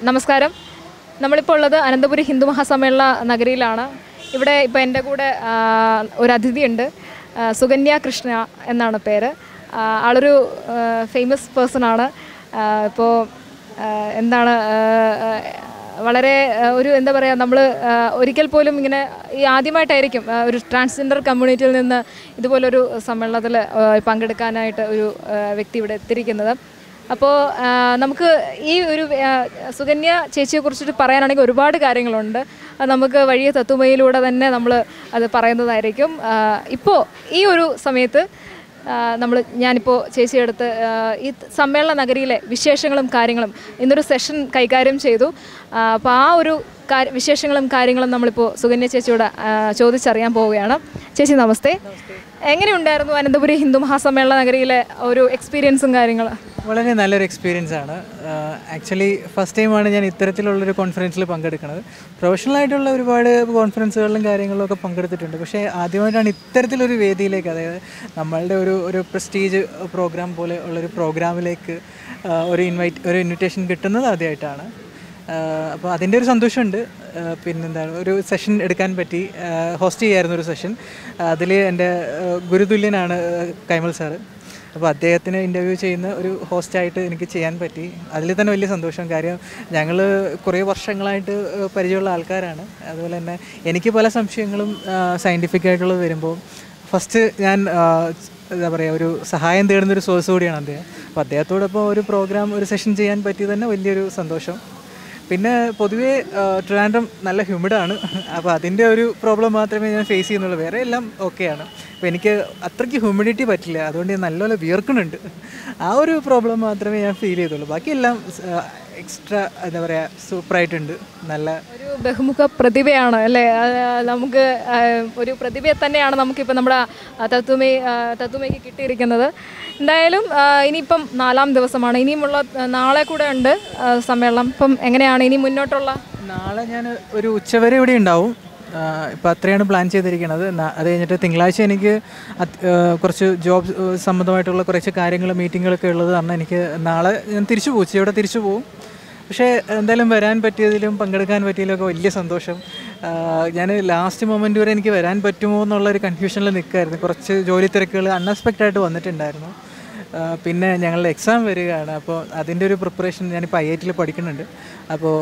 നമസ്കാരം നമ്മളിപ്പോൾ ഉള്ളത് അനന്തപുരി ഹിന്ദു മഹാസമ്മേളന നഗരിയിലാണ് ഇവിടെ ഇപ്പോൾ എൻ്റെ കൂടെ ആ, ഒരു അതിഥിയുണ്ട് ആ, സുകന്യ കൃഷ്ണ എന്നാണ് പേര് ആ, ആളൊരു ഫേമസ് പേഴ്സൺ ആണ് ഇപ്പോൾ എന്താണ് ആ, ആ, വളരെ ആ, ഒരു എന്താ പറയുക നമ്മൾ ഒരിക്കൽ പോലും ഇങ്ങനെ ഈ ആദ്യമായിട്ടായിരിക്കും ആ, ഒരു ട്രാൻസ്ജെൻഡർ കമ്മ്യൂണിറ്റിയിൽ നിന്ന് ഇതുപോലൊരു സമ്മേളനത്തിൽ പങ്കെടുക്കാനായിട്ട് ഒരു ആ, വ്യക്തി ഇവിടെ എത്തിയിരിക്കുന്നത് അപ്പോൾ നമുക്ക് ഈ ഒരു ആ, സുകന്യ ചേച്ചിയെ കുറിച്ചിട്ട് പറയാനാണെങ്കിൽ ഒരുപാട് കാര്യങ്ങളുണ്ട് അത് നമുക്ക് വഴിയ തത്വമയിലൂടെ തന്നെ നമ്മൾ അത് പറയുന്നതായിരിക്കും ഇപ്പോൾ ഈ ഒരു സമയത്ത് നമ്മൾ ഞാനിപ്പോൾ ചേച്ചിയെടുത്ത് ആ, ഈ സമ്മേളന നഗരിയിലെ വിശേഷങ്ങളും കാര്യങ്ങളും ഇന്നൊരു സെഷൻ കൈകാര്യം ചെയ്തു അപ്പോൾ ആ ഒരു കാര്യ വിശേഷങ്ങളും കാര്യങ്ങളും നമ്മളിപ്പോൾ സുകന്യ ചേച്ചിയോട് ആ, ചോദിച്ചറിയാൻ പോവുകയാണ് ചേച്ചി നമസ്തേ എങ്ങനെയുണ്ടായിരുന്നു അനന്തപുരി ഹിന്ദു മഹാസമ്മേളന നഗരിയിലെ ഒരു എക്സ്പീരിയൻസും കാര്യങ്ങളും വളരെ നല്ലൊരു എക്സ്പീരിയൻസ് ആണ് ആക്ച്വലി ഫസ്റ്റ് ടൈമാണ് ഞാൻ ഇത്തരത്തിലുള്ളൊരു കോൺഫറൻസിൽ പങ്കെടുക്കുന്നത് പ്രൊഫഷണൽ ആയിട്ടുള്ള ഒരുപാട് കോൺഫറൻസുകളിലും കാര്യങ്ങളിലും ഒക്കെ പങ്കെടുത്തിട്ടുണ്ട് പക്ഷേ ആദ്യമായിട്ടാണ് ഇത്തരത്തിലൊരു വേദിയിലേക്ക് അതായത് നമ്മളുടെ ഒരു ഒരു പ്രസ്റ്റീജ് പ്രോഗ്രാം പോലെ ഉള്ളൊരു പ്രോഗ്രാമിലേക്ക് ഒരു ഇൻവൈറ്റ് ഒരു ഇൻവിറ്റേഷൻ കിട്ടുന്നത് ആദ്യമായിട്ടാണ് അപ്പോൾ അതിൻ്റെ ഒരു സന്തോഷമുണ്ട് ആഹ് പിന്നെന്താണ് ഒരു സെഷൻ എടുക്കാൻ പറ്റി ഹോസ്റ്റ് ചെയ്യായിരുന്നു ഒരു സെഷൻ അതിൽ എൻ്റെ ആഹ് ഗുരുതുല്യനാണ് ആഹ് കൈമൾ സാറ് അപ്പോൾ അദ്ദേഹത്തിന് ഇൻ്റർവ്യൂ ചെയ്യുന്ന ഒരു ഹോസ്റ്റായിട്ട് എനിക്ക് ചെയ്യാൻ പറ്റി അതിൽ തന്നെ വലിയ സന്തോഷം കാര്യം ഞങ്ങൾ കുറേ വർഷങ്ങളായിട്ട് ആഹ് പരിചയമുള്ള ആൾക്കാരാണ് അതുപോലെ തന്നെ എനിക്ക് പല സംശയങ്ങളും സയൻറ്റിഫിക് ആയിട്ടുള്ളത് വരുമ്പോൾ ഫസ്റ്റ് ഞാൻ ആഹ് എന്താ പറയുക ഒരു സഹായം തേടുന്ന ഒരു സോഴ്സ് കൂടിയാണ് അദ്ദേഹം അപ്പോൾ അദ്ദേഹത്തോടൊപ്പം ഒരു പ്രോഗ്രാം ഒരു സെഷൻ ചെയ്യാൻ പറ്റിയത് തന്നെ വലിയൊരു സന്തോഷം പിന്നെ പൊതുവേ ട്രിവാൻഡ്രം നല്ല ഹ്യൂമിഡാണ് അപ്പോൾ അതിൻ്റെ ഒരു പ്രോബ്ലം മാത്രമേ ഞാൻ ഫേസ് ചെയ്യുന്നുള്ളൂ വേറെ എല്ലാം ഓക്കെയാണ് അപ്പോൾ എനിക്ക് അത്രയ്ക്ക് ഹ്യൂമിഡിറ്റി പറ്റില്ല അതുകൊണ്ട് ഞാൻ നല്ലപോലെ വിയർക്കുന്നുണ്ട് ആ ഒരു പ്രോബ്ലം മാത്രമേ ഞാൻ ഫീൽ ചെയ്തുള്ളൂ ബാക്കിയെല്ലാം എക്സ്ട്രാ എന്താ പറയുക സൂപ്പറായിട്ടുണ്ട് നല്ല ഒരു ബഹുമുഖ പ്രതിഭയാണ് അല്ലേ അത് നമുക്ക് ആ, ഒരു പ്രതിഭയെ തന്നെയാണ് നമുക്കിപ്പോൾ നമ്മുടെ ആ, തത്വമേ ആ, തത്വമേക്ക് കിട്ടിയിരിക്കുന്നത് എന്തായാലും ആ, ഇനിയിപ്പം നാലാം ദിവസമാണ് ഇനിയുമുള്ള ആ, നാളെ കൂടെ ഉണ്ട് ആ, സമ്മേളനം ഇപ്പം എങ്ങനെയാണ് ഇനി മുന്നോട്ടുള്ള നാളെ ഞാൻ ഒരു ഉച്ചവരെ ഇവിടെ ഉണ്ടാവും ഇപ്പം അത്രയാണ് പ്ലാൻ ചെയ്തിരിക്കുന്നത് ന- അത് കഴിഞ്ഞിട്ട് തിങ്കളാഴ്ച എനിക്ക് അത്- ആ, കുറച്ച് ജോബ് സംബന്ധമായിട്ടുള്ള കുറച്ച് കാര്യങ്ങൾ മീറ്റിങ്ങുകളൊക്കെ ഉള്ളത് കാരണം എനിക്ക് നാളെ ഞാൻ തിരിച്ചു പോകും ഉച്ചയോടെ തിരിച്ചു പോകും പക്ഷേ എന്തായാലും വരാൻ പറ്റിയതിലും പങ്കെടുക്കാൻ പറ്റിയതിലും ഒക്കെ വലിയ സന്തോഷം ഞാൻ ലാസ്റ്റ് മൊമെൻ്റ് വരെ എനിക്ക് വരാൻ പറ്റുമോ എന്നുള്ളൊരു കൺഫ്യൂഷനിൽ നിൽക്കുമായിരുന്നു കുറച്ച് ജോലി തിരക്കുകൾ അൺഎക്സ്പെക്റ്റഡ് ആയിട്ട് വന്നിട്ടുണ്ടായിരുന്നു ആ, പിന്നെ ഞങ്ങളുടെ എക്സാം വരികയാണ് അപ്പോൾ അതിൻ്റെ ഒരു പ്രിപ്പറേഷൻ ഞാനിപ്പോൾ ഐ ഐ ടിയിൽ പഠിക്കുന്നുണ്ട് അപ്പോൾ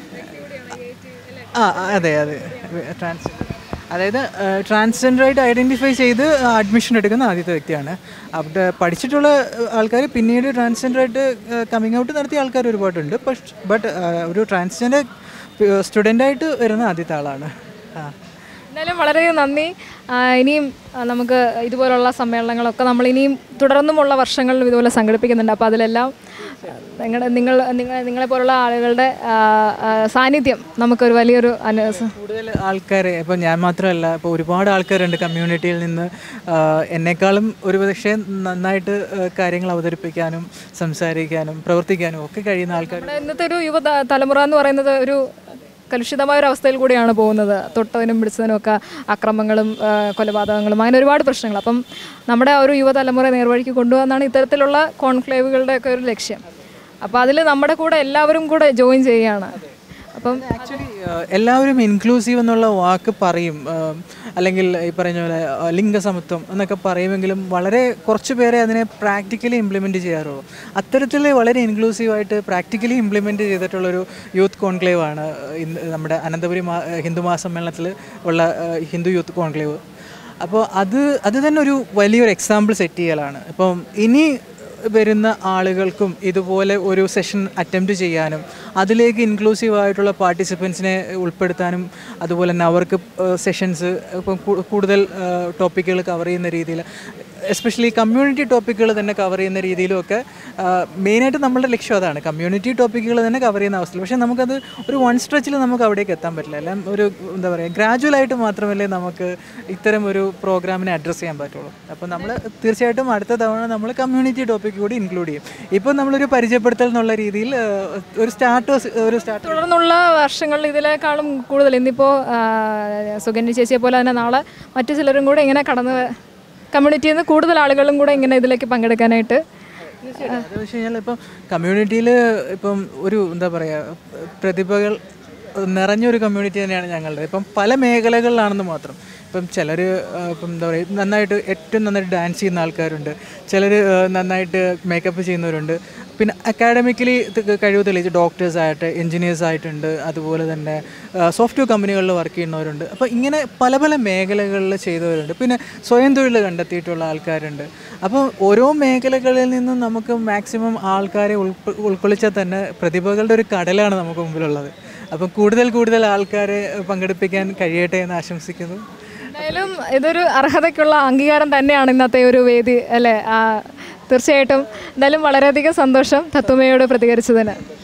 ആ ആ, അതെ അതെ ട്രാൻസ് അതായത് ട്രാൻസ്ജെൻഡറായിട്ട് ഐഡൻറ്റിഫൈ ചെയ്ത് അഡ്മിഷൻ എടുക്കുന്ന ആദ്യത്തെ വ്യക്തിയാണ് അവിടെ പഠിച്ചിട്ടുള്ള ആൾക്കാർ പിന്നീട് ട്രാൻസ്ജെൻഡറായിട്ട് കമ്മിങ് ഔട്ട് നടത്തിയ ആൾക്കാർ ഒരുപാടുണ്ട് പക്ഷ് ബട്ട് ഒരു ട്രാൻസ്ജെൻഡർ സ്റ്റുഡൻ്റായിട്ട് വരുന്ന ആദ്യത്തെ ആളാണ് ആ എന്തായാലും വളരെ നന്ദി ആ, ഇനിയും ആ, നമുക്ക് ഇതുപോലുള്ള സമ്മേളനങ്ങളൊക്കെ നമ്മൾ ഇനിയും തുടർന്നുമുള്ള വർഷങ്ങളിലും ഇതുപോലെ സംഘടിപ്പിക്കുന്നുണ്ട് അപ്പോൾ അതിലെല്ലാം നിങ്ങളുടെ നിങ്ങൾ നിങ്ങൾ നിങ്ങളെ പോലുള്ള ആളുകളുടെ ആ, ആ, സാന്നിധ്യം നമുക്കൊരു വലിയൊരു അനു കൂടുതൽ ആൾക്കാരെ ഇപ്പോൾ ഞാൻ മാത്രമല്ല ഇപ്പോൾ ഒരുപാട് ആൾക്കാരുണ്ട് കമ്മ്യൂണിറ്റിയിൽ നിന്ന് ആഹ് എന്നെക്കാളും ഒരു പക്ഷേ നന്നായിട്ട് ആഹ് കാര്യങ്ങൾ അവതരിപ്പിക്കാനും സംസാരിക്കാനും പ്രവർത്തിക്കാനും ഒക്കെ കഴിയുന്ന ആൾക്കാർ നമ്മുടെ ഇന്നത്തെ ഒരു യുവ ത- തലമുറ എന്ന് പറയുന്നത് ഒരു കലുഷിതമായ ഒരു അവസ്ഥയിൽ കൂടിയാണ് പോകുന്നത് തൊട്ടതിനും പിടിച്ചതിനും ഒക്കെ അക്രമങ്ങളും ആ, കൊലപാതകങ്ങളും അങ്ങനെ ഒരുപാട് പ്രശ്നങ്ങൾ അപ്പം നമ്മുടെ ആ ഒരു യുവതലമുറ നേർവഴിക്ക് കൊണ്ടുപോകാനാണ് ഇത്തരത്തിലുള്ള കോൺക്ലേവുകളുടെ ഒക്കെ ഒരു ലക്ഷ്യം അപ്പോൾ അതിൽ നമ്മുടെ കൂടെ എല്ലാവരും കൂടെ ജോയിൻ ചെയ്യുകയാണ് അപ്പം ആക്ച്വലി എല്ലാവരും ഇൻക്ലൂസീവ് എന്നുള്ള വാക്ക് പറയും ആഹ് അല്ലെങ്കിൽ ഈ പറഞ്ഞ പോലെ ആഹ് ലിംഗസമത്വം എന്നൊക്കെ പറയുമെങ്കിലും വളരെ കുറച്ച് പേരെ അതിനെ പ്രാക്ടിക്കലി ഇംപ്ലിമെൻറ്റ് ചെയ്യാറുള്ളൂ അത്തരത്തിൽ വളരെ ഇൻക്ലൂസീവായിട്ട് പ്രാക്ടിക്കലി ഇംപ്ലിമെൻറ്റ് ചെയ്തിട്ടുള്ളൊരു യൂത്ത് കോൺക്ലേവ് ആണ് ഇന്ന് നമ്മുടെ അനന്തപുരി മാ ഹിന്ദു മഹാസമ്മേളനത്തിൽ ഉള്ള ആഹ് ഹിന്ദു യൂത്ത് കോൺക്ലേവ് അപ്പോൾ അത് അത് തന്നെ ഒരു വലിയൊരു എക്സാമ്പിൾ സെറ്റ് ചെയ്യലാണ് ഇപ്പം ഇനി വരുന്ന ആളുകൾക്കും ഇതുപോലെ ഒരു സെഷൻ അറ്റംപ്റ്റ് ചെയ്യാനും അതിലേക്ക് ഇൻക്ലൂസീവ് ആയിട്ടുള്ള പാർട്ടിസിപ്പൻസിനെ ഉൾപ്പെടുത്താനും അതുപോലെ തന്നെ അവർക്ക് സെഷൻസ് ഇപ്പം കൂ- കൂടുതൽ ടോപ്പിക്കുകൾ കവർ ചെയ്യുന്ന രീതിയിൽ എസ്പെഷ്യലി കമ്മ്യൂണിറ്റി ടോപ്പിക്കുകൾ തന്നെ കവർ ചെയ്യുന്ന രീതിയിലുമൊക്കെ മെയിനായിട്ട് നമ്മളുടെ ലക്ഷ്യം അതാണ് കമ്മ്യൂണിറ്റി ടോപ്പിക്കുകൾ തന്നെ കവർ ചെയ്യുന്ന അവസ്ഥയിൽ പക്ഷേ നമുക്കത് ഒരു വൺ സ്ട്രെച്ചിൽ നമുക്ക് അവിടേക്ക് എത്താൻ പറ്റില്ല എല്ലാം ഒരു എന്താ പറയുക ഗ്രാജുവലായിട്ട് മാത്രമല്ലേ നമുക്ക് ഇത്തരം ഒരു പ്രോഗ്രാമിനെ അഡ്രസ്സ് ചെയ്യാൻ പറ്റുള്ളൂ അപ്പോൾ നമ്മൾ തീർച്ചയായിട്ടും അടുത്ത തവണ നമ്മൾ കമ്മ്യൂണിറ്റി ടോപ്പിക് കൂടി ഇൻക്ലൂഡ് ചെയ്യും ഇപ്പോൾ നമ്മളൊരു പരിചയപ്പെടുത്തൽ എന്നുള്ള രീതിയിൽ ആ, ഒരു സ്റ്റാർട്ടേഴ്സ് ഒരു സ്റ്റാർട്ട് തുടർന്നുള്ള വർഷങ്ങളിൽ ഇതിനേക്കാളും കൂടുതൽ ഇന്നിപ്പോൾ സുഗന്യ ചേച്ചിയെ പോലെ തന്നെ നാളെ മറ്റു ചിലരും കൂടെ ഇങ്ങനെ കടന്ന് കമ്മ്യൂണിറ്റിയിൽ നിന്ന് കൂടുതൽ ആളുകളും കൂടെ ഇങ്ങനെ ഇതിലേക്ക് പങ്കെടുക്കാനായിട്ട് അത് വെച്ച് കഴിഞ്ഞാൽ ഇപ്പം കമ്മ്യൂണിറ്റിയിൽ ഇപ്പം ഒരു എന്താ പറയുക പ്രതിഭകൾ നിറഞ്ഞൊരു കമ്മ്യൂണിറ്റി തന്നെയാണ് ഞങ്ങളുടെ ഇപ്പം പല മേഖലകളിലാണെന്ന് മാത്രം ഇപ്പം ചിലർ ഇപ്പം എന്താ പറയുക നന്നായിട്ട് ഏറ്റവും നന്നായിട്ട് ഡാൻസ് ചെയ്യുന്ന ആൾക്കാരുണ്ട് ചിലർ നന്നായിട്ട് മേക്കപ്പ് ചെയ്യുന്നവരുണ്ട് പിന്നെ അക്കാഡമിക്കലി കഴിവ് തെളിയിച്ച് ഡോക്ടേഴ്സ് ആയിട്ട് എൻജിനീയേഴ്സ് ആയിട്ടുണ്ട് അതുപോലെ തന്നെ സോഫ്റ്റ്വെയർ കമ്പനികളിൽ വർക്ക് ചെയ്യുന്നവരുണ്ട് അപ്പോൾ ഇങ്ങനെ പല പല മേഖലകളിൽ ചെയ്തവരുണ്ട് പിന്നെ സ്വയം തൊഴിൽ കണ്ടെത്തിയിട്ടുള്ള ആൾക്കാരുണ്ട് അപ്പോൾ ഓരോ മേഖലകളിൽ നിന്നും നമുക്ക് മാക്സിമം ആൾക്കാരെ ഉൾപ്പെ ഉൾക്കൊള്ളിച്ചാൽ തന്നെ പ്രതിഭകളുടെ ഒരു കടലാണ് നമുക്ക് മുമ്പിലുള്ളത് അപ്പം കൂടുതൽ കൂടുതൽ ആൾക്കാരെ പങ്കെടുപ്പിക്കാൻ കഴിയട്ടെ എന്ന് ആശംസിക്കുന്നു എന്തായാലും ഇതൊരു അർഹതയ്ക്കുള്ള അംഗീകാരം തന്നെയാണ് ഇന്നത്തെ ഒരു വേദി അല്ലേ ആ, തീർച്ചയായിട്ടും എന്തായാലും വളരെയധികം സന്തോഷം തത്വമയോട് പ്രതികരിച്ചതിന്